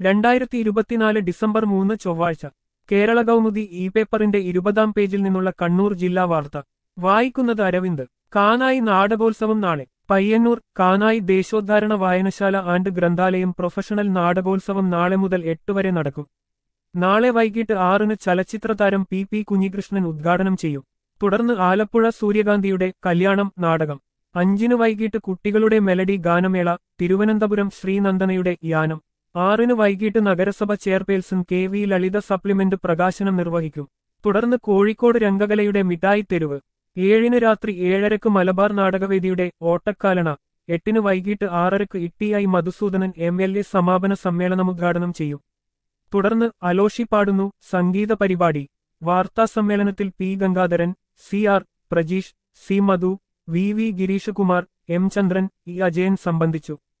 രണ്ടായിരത്തി ഇരുപത്തിനാല് ഡിസംബർ മൂന്ന് ചൊവ്വാഴ്ച കേരള കൗമുദി ഇ പേപ്പറിന്റെ ഇരുപതാം പേജിൽ നിന്നുള്ള കണ്ണൂർ ജില്ലാ വാർത്ത വായിക്കുന്നത് അരവിന്ദ് കാനായി നാടകോത്സവം നാളെ പയ്യന്നൂർ കാനായി ദേശോദ്ധാരണ വായനശാല ആൻഡ് ഗ്രന്ഥാലയം പ്രൊഫഷണൽ നാടകോത്സവം നാളെ മുതൽ എട്ട് വരെ നടക്കും നാളെ വൈകിട്ട് ആറിന് ചലച്ചിത്ര താരം പി പി കുഞ്ഞികൃഷ്ണൻ ഉദ്ഘാടനം ചെയ്യും തുടർന്ന് ആലപ്പുഴ സൂര്യകാന്തിയുടെ കല്യാണം നാടകം അഞ്ചിന് വൈകിട്ട് കുട്ടികളുടെ മെലഡി ഗാനമേള തിരുവനന്തപുരം ശ്രീനന്ദനയുടെ യാനം ആറിന് വൈകിട്ട് നഗരസഭ chairperson K V Lalitha supplement പ്രകാശനം നിർവഹിക്കും തുടർന്ന് കോഴിക്കോട് രംഗകലയുടെ മിഠായി തെരുവ് ഏഴിന് രാത്രി ഏഴരക്ക് മലബാർ നാടകവേദിയുടെ ഓട്ടക്കാലണ എട്ടിന് വൈകിട്ട് ആറരക്ക് ഇട്ടിയായി മധുസൂദനൻ എം എൽ എ സമാപന സമ്മേളനം ഉദ്ഘാടനം ചെയ്യും തുടർന്ന് അലോഷി പാടുന്നു സംഗീത പരിപാടി വാർത്താ സമ്മേളനത്തിൽ P Gangadharan C R Prajeesh C Madhu V V Gireeshkumar M Chandran E Ajayan സംബന്ധിച്ചു